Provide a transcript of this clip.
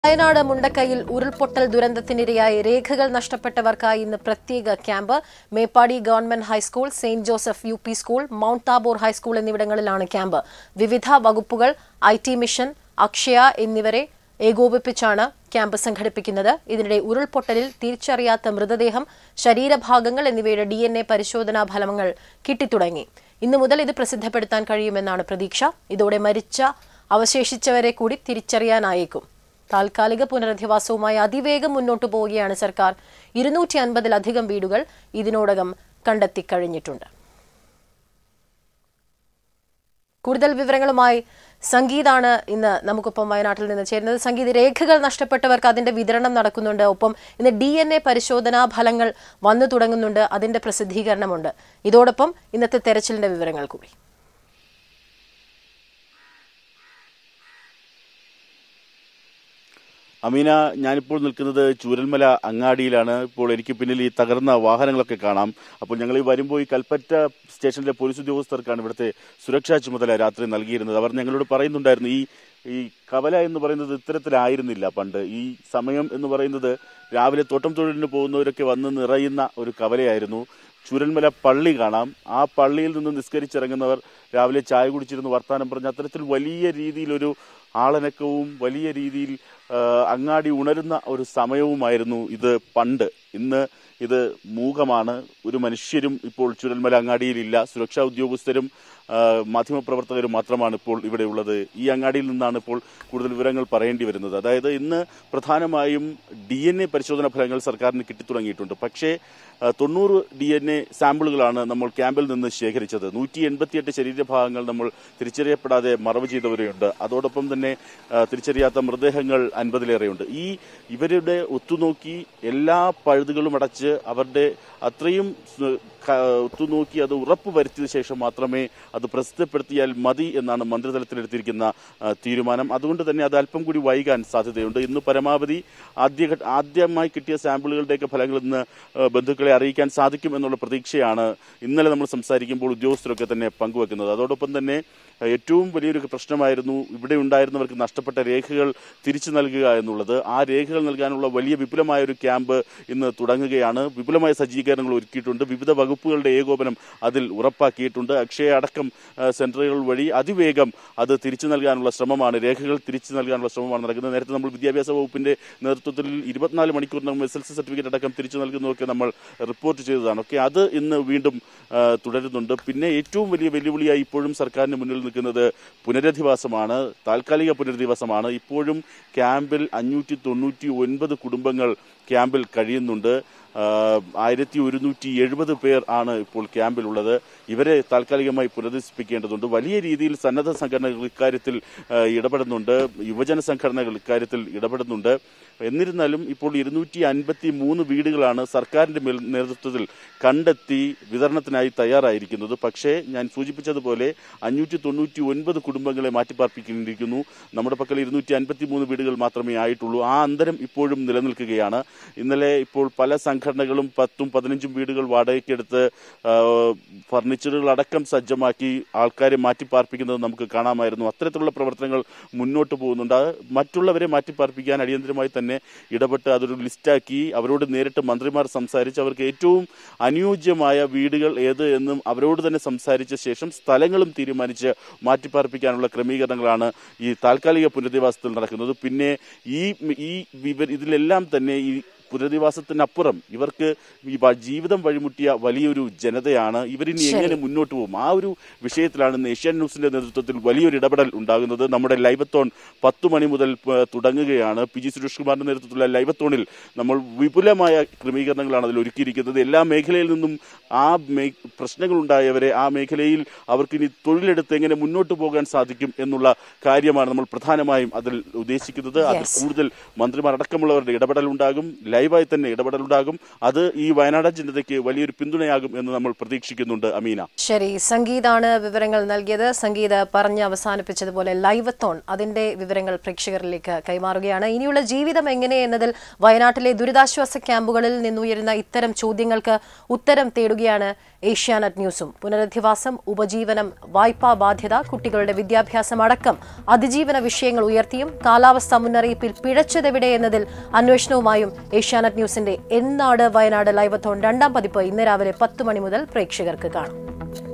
വയനാട് മുണ്ടക്കൈയിൽ ഉരുൾപൊട്ടൽ ദുരന്തത്തിനിരയായി രേഖകൾ നഷ്ടപ്പെട്ടവർക്കായി ഇന്ന് പ്രത്യേക camp Meppadi government high school Saint Joseph U P school Mount Tabor high school എന്നിവിടങ്ങളിലാണ് ക്യാമ്പ് വിവിധ വകുപ്പുകൾ ഐ ടി മിഷൻ അക്ഷയ എന്നിവരെ ഏകോപിപ്പിച്ചാണ് ക്യാമ്പ് സംഘടിപ്പിക്കുന്നത് ഇതിനിടെ ഉരുൾപൊട്ടലിൽ തിരിച്ചറിയാത്ത മൃതദേഹം ശരീരഭാഗങ്ങൾ എന്നിവയുടെ ഡി എൻ എ പരിശോധനാ ഫലങ്ങൾ കിട്ടിത്തുടങ്ങി ഇന്നു മുതൽ ഇത് പ്രസിദ്ധപ്പെടുത്താൻ കഴിയുമെന്നാണ് പ്രതീക്ഷ ഇതോടെ മരിച്ച അവശേഷിച്ചവരെ കൂടി തിരിച്ചറിയാനായേക്കും താൽക്കാലിക പുനരധിവാസവുമായി അതിവേഗം മുന്നോട്ടു പോവുകയാണ് സർക്കാർ ഇരുന്നൂറ്റി അൻപതിലധികം വീടുകൾ ഇതിനോടകം കണ്ടെത്തിക്കഴിഞ്ഞിട്ടുണ്ട് കൂടുതൽ വിവരങ്ങളുമായി സംഗീതാണ് ഇന്ന് നമുക്കൊപ്പം വയനാട്ടിൽ നിന്ന് ചേരുന്നത് സംഗീത് രേഖകൾ നഷ്ടപ്പെട്ടവർക്ക് അതിന്റെ വിതരണം നടക്കുന്നുണ്ട് ഒപ്പം ഇന്ന് ഡി എൻ എ പരിശോധനാ ഫലങ്ങൾ വന്നു തുടങ്ങുന്നുണ്ട് അതിന്റെ പ്രസിദ്ധീകരണമുണ്ട് ഇതോടൊപ്പം ഇന്നത്തെ തെരച്ചിലിന്റെ വിവരങ്ങൾ കൂടി അമീന ഞാനിപ്പോൾ നിൽക്കുന്നത് ചൂരൽമല അങ്ങാടിയിലാണ് ഇപ്പോൾ എനിക്ക് പിന്നിൽ ഈ തകർന്ന വാഹനങ്ങളൊക്കെ കാണാം അപ്പോൾ ഞങ്ങൾ ഈ വരുമ്പോൾ ഈ കൽപ്പറ്റ സ്റ്റേഷനിലെ പോലീസ് ഉദ്യോഗസ്ഥർക്കാണ് ഇവിടുത്തെ സുരക്ഷാ ചുമതല രാത്രി നൽകിയിരുന്നത് അവർ ഞങ്ങളോട് പറയുന്നുണ്ടായിരുന്നു ഈ ഈ കവല എന്ന് പറയുന്നത് ഇത്തരത്തിലായിരുന്നില്ല പണ്ട് ഈ സമയം എന്ന് പറയുന്നത് രാവിലെ തോട്ടം തൊഴിലിന് പോകുന്നവരൊക്കെ വന്ന് നിറയുന്ന ഒരു കവലയായിരുന്നു ചുരൽമല പള്ളി കാണാം ആ പള്ളിയിൽ നിന്ന് നിസ്കരിച്ചിറങ്ങുന്നവർ രാവിലെ ചായ കുടിച്ചിരുന്ന് വർത്താനം പറഞ്ഞ് അത്തരത്തിൽ വലിയ രീതിയിലൊരു ആളനക്കവും വലിയ രീതിയിൽ ആ, അങ്ങാടി ഉണരുന്ന ഒരു സമയവുമായിരുന്നു ഇത് പണ്ട് ഇന്ന് ഇത് മൂകമാണ് ഒരു മനുഷ്യരും ഇപ്പോൾ ചുരൽമല അങ്ങാടിയിലില്ല സുരക്ഷാ ഉദ്യോഗസ്ഥരും ആ, മാധ്യമപ്രവർത്തകരും മാത്രമാണ് ഇപ്പോൾ ഇവിടെ ഉള്ളത് ഈ അങ്ങാടിയിൽ നിന്നാണ് ഇപ്പോൾ കൂടുതൽ വിവരങ്ങൾ പറയേണ്ടി വരുന്നത് അതായത് ഇന്ന് പ്രധാനമായും ഡി എൻ എ പരിശോധന ഫലങ്ങൾ സർക്കാരിന് കിട്ടിത്തുടങ്ങിയിട്ടുണ്ട് പക്ഷേ ആ, തൊണ്ണൂറ് ഡി എൻ എ സാമ്പിളുകളാണ് നമ്മൾ ക്യാമ്പിൽ നിന്ന് ശേഖരിച്ചത് നൂറ്റി എൺപത്തിയെട്ട് ശരീരഭാഗങ്ങൾ നമ്മൾ തിരിച്ചറിയപ്പെടാതെ മറവ് ചെയ്തവരെയുണ്ട് അതോടൊപ്പം തന്നെ ആ, തിരിച്ചറിയാത്ത മൃതദേഹങ്ങൾ അൻപതിലേറെയുണ്ട് ഈ ഇവരുടെ ഒത്തുനോക്കി എല്ലാ പഴുതുകളും അടച്ച് അവരുടെ അത്രയും സ്- ക- ഒത്തുനോക്കി അത് ഉറപ്പ് വരുത്തിയ ശേഷം മാത്രമേ അത് പ്രസിദ്ധപ്പെടുത്തിയാൽ മതി എന്നാണ് മന്ത്രിതലത്തിലെടുത്തിരിക്കുന്ന ആ, തീരുമാനം അതുകൊണ്ട് തന്നെ അത് അല്പം കൂടി വൈകാൻ സാധ്യതയുണ്ട് ഇന്ന് പരമാവധി ആദ്യ ആദ്യമായി കിട്ടിയ സാമ്പിളുകളുടെയൊക്കെ ഫലങ്ങൾ ഇന്ന് ആ, ബന്ധുക്കളെ അറിയിക്കാൻ സാധിക്കും എന്നുള്ള പ്രതീക്ഷയാണ് ഇന്നലെ നമ്മൾ സംസാരിക്കുമ്പോൾ ഉദ്യോഗസ്ഥരൊക്കെ തന്നെ പങ്കുവെക്കുന്നത് അതോടൊപ്പം തന്നെ ആ, ഏറ്റവും വലിയൊരു പ്രശ്നമായിരുന്നു ഇവിടെ ഉണ്ടായിരുന്നവർക്ക് നഷ്ടപ്പെട്ട രേഖകൾ തിരിച്ചു നൽകുക എന്നുള്ളത് ആ രേഖകൾ നൽകാനുള്ള വലിയ വിപുലമായ ഒരു ക്യാമ്പ് ഇന്ന് തുടങ്ങുകയാണ് വിപുലമായ സജ്ജീകരണങ്ങൾ ഒരുക്കിയിട്ടുണ്ട് വിവിധ വകുപ്പുകളുടെ ഏകോപനം അതിൽ ഉറപ്പാക്കിയിട്ടുണ്ട് അക്ഷയ അടക്കം ആ, സെന്ററുകൾ വഴി അതിവേഗം അത് തിരിച്ചു നൽകാനുള്ള ശ്രമമാണ് രേഖകൾ തിരിച്ചു നൽകാനുള്ള ശ്രമമാണ് നടക്കുന്നത് നേരത്തെ നമ്മൾ വിദ്യാഭ്യാസ വകുപ്പിന്റെ നേതൃത്വത്തിൽ ഇരുപത്തിനാല് മണിക്കൂറിനകം എസ് എൽ സി സർട്ടിഫിക്കറ്റ് അടക്കം തിരിച്ചു നൽകുന്നതൊക്കെ നമ്മൾ റിപ്പോർട്ട് ചെയ്തതാണ് ഓക്കെ അത് ഇന്ന് വീണ്ടും ആ, തുടരുന്നുണ്ട് പിന്നെ ഏറ്റവും വലിയ വെല്ലുവിളിയായി ഇപ്പോഴും സർക്കാരിന് മുന്നിൽ നിൽക്കുന്നത് പുനരധിവാസമാണ് താൽക്കാലിക പുനരധിവാസമാണ് ഇപ്പോഴും ക്യാമ്പിൽ അഞ്ഞൂറ്റി തൊണ്ണൂറ്റി ഒൻപത് കുടുംബങ്ങൾ ക്യാമ്പിൽ കഴിയുന്നുണ്ട് ആയിരത്തി ഒരുന്നൂറ്റി എഴുപത് പേർ ആണ് ഇപ്പോൾ ക്യാമ്പിലുള്ളത് ഇവരെ താൽക്കാലികമായി പുനരധിവസിപ്പിക്കേണ്ടതുണ്ട് വലിയ രീതിയിൽ സന്നദ്ധ സംഘടനകൾ ഇക്കാര്യത്തിൽ ആ, ഇടപെടുന്നുണ്ട് യുവജന സംഘടനകൾ ഇക്കാര്യത്തിൽ ഇടപെടുന്നുണ്ട് എന്നിരുന്നാലും ഇപ്പോൾ ഇരുന്നൂറ്റി അൻപത്തി മൂന്ന് വീടുകളാണ് സർക്കാരിന്റെ മേൽ നേതൃത്വത്തിൽ കണ്ടെത്തി വിതരണത്തിനായി തയ്യാറായിരിക്കുന്നത് പക്ഷേ ഞാൻ സൂചിപ്പിച്ചതുപോലെ അഞ്ഞൂറ്റി തൊണ്ണൂറ്റി ഒൻപത് കുടുംബങ്ങളെ മാറ്റിപ്പാർപ്പിക്കേണ്ടിയിരിക്കുന്നു നമ്മുടെ പക്കൽ ഇരുന്നൂറ്റി അൻപത്തി മൂന്ന് വീടുകൾ മാത്രമേ ആയിട്ടുള്ളൂ ആ അന്തരം ഇപ്പോഴും നിലനിൽക്കുകയാണ് ഇന്നലെ ഇപ്പോൾ പല സംഘടനകളും പത്തും പതിനഞ്ചും വീടുകൾ വാടകയ്ക്കെടുത്ത് ആ, ഫർണിച്ചറുകൾ അടക്കം സജ്ജമാക്കി ആൾക്കാരെ മാറ്റിപ്പാർപ്പിക്കുന്നത് നമുക്ക് കാണാമായിരുന്നു അത്തരത്തിലുള്ള പ്രവർത്തനങ്ങൾ മുന്നോട്ട് പോകുന്നുണ്ട് അത് മറ്റുള്ളവരെ മാറ്റിപ്പാർപ്പിക്കാൻ അടിയന്തരമായി തന്നെ ഇടപെട്ട് അതൊരു ലിസ്റ്റാക്കി അവരോട് നേരിട്ട് മന്ത്രിമാർ സംസാരിച്ച് അവർക്ക് ഏറ്റവും അനുയോജ്യമായ വീടുകൾ ഏത് എന്നും അവരോട് തന്നെ സംസാരിച്ച ശേഷം സ്ഥലങ്ങളും തീരുമാനിച്ച് മാറ്റിപ്പാർപ്പിക്കാനുള്ള ക്രമീകരണങ്ങളാണ് ഈ താൽക്കാലിക പുനരധിവാസത്തിൽ നടക്കുന്നത് പിന്നെ ഈ ഈ വിവ ഇതിലെല്ലാം തന്നെ ഈ പുനരധിവാസത്തിനപ്പുറം ഇവർക്ക് ഈ വ- ജീവിതം വഴിമുട്ടിയ വലിയൊരു ജനതയാണ് ഇവരിനി എങ്ങനെ മുന്നോട്ട് പോകും ആ ഒരു വിഷയത്തിലാണ് ഇന്ന് ഏഷ്യൻ ന്യൂസിന്റെ നേതൃത്വത്തിൽ വലിയൊരു ഇടപെടൽ ഉണ്ടാകുന്നത് നമ്മുടെ ലൈവത്തോൺ പത്ത് മണി മുതൽ പ- തുടങ്ങുകയാണ് പി ജി സുരേഷ് കുമാറിന്റെ നേതൃത്വത്തിലുള്ള ലൈവത്തോണിൽ നമ്മൾ വിപുലമായ ക്രമീകരണങ്ങളാണ് അതിൽ ഒരുക്കിയിരിക്കുന്നത് എല്ലാ മേഖലയിൽ നിന്നും ആ മേ പ്രശ്നങ്ങൾ ഉണ്ടായവരെ ആ മേഖലയിൽ അവർക്ക് ഇനി തൊഴിലെടുത്ത് എങ്ങനെ മുന്നോട്ട് പോകാൻ സാധിക്കും എന്നുള്ള കാര്യമാണ് നമ്മൾ പ്രധാനമായും അതിൽ ഉദ്ദേശിക്കുന്നത് അതിൽ Yes. കൂടുതൽ മന്ത്രിമാർ അടക്കമുള്ളവരുടെ ഇടപെടൽ ഉണ്ടാകും ലൈവായി തന്നെ ഇടപെടലുണ്ടാകും അത് ഈ വയനാട് ജനതയ്ക്ക് വലിയൊരു പിന്തുണയാകും എന്ന് നമ്മൾ പ്രതീക്ഷിക്കുന്നുണ്ട് അമീന ശരി സംഗീതാണ് വിവരങ്ങൾ നൽകിയത് സംഗീത പറഞ്ഞ് അവസാനിപ്പിച്ചതുപോലെ ലൈവത്തോൺ അതിന്റെ വിവരങ്ങൾ പ്രേക്ഷകരിലേക്ക് കൈമാറുകയാണ് ഇനിയുള്ള ജീവിതം എങ്ങനെ എന്നതിൽ വയനാട്ടിലെ ദുരിതാശ്വാസ ക്യാമ്പുകളിൽ നിന്നുയരുന്ന ഇത്തരം ചോദ്യങ്ങൾക്ക് ഉത്തരം തേടുകയാണ് ഏഷ്യാനെറ്റ് ന്യൂസും പുനരധിവാസം ഉപജീവനം വായ്പാ ബാധ്യത കുട്ടികളുടെ വിദ്യാഭ്യാസം അടക്കം അതിജീവന വിഷയങ്ങൾ ഉയർത്തിയും കാലാവസ്ഥാ മുന്നറിയിപ്പിൽ പിഴച്ചതെവിടെ എന്നതിൽ അന്വേഷണവുമായും ഏഷ്യാനെറ്റ് ന്യൂസിന്റെ എന്നാട് വയനാട് ലൈവത്തോൺ രണ്ടാം പതിപ്പ് ഇന്ന് രാവിലെ പത്ത് മണി മുതൽ പ്രേക്ഷകർക്ക് കാണാം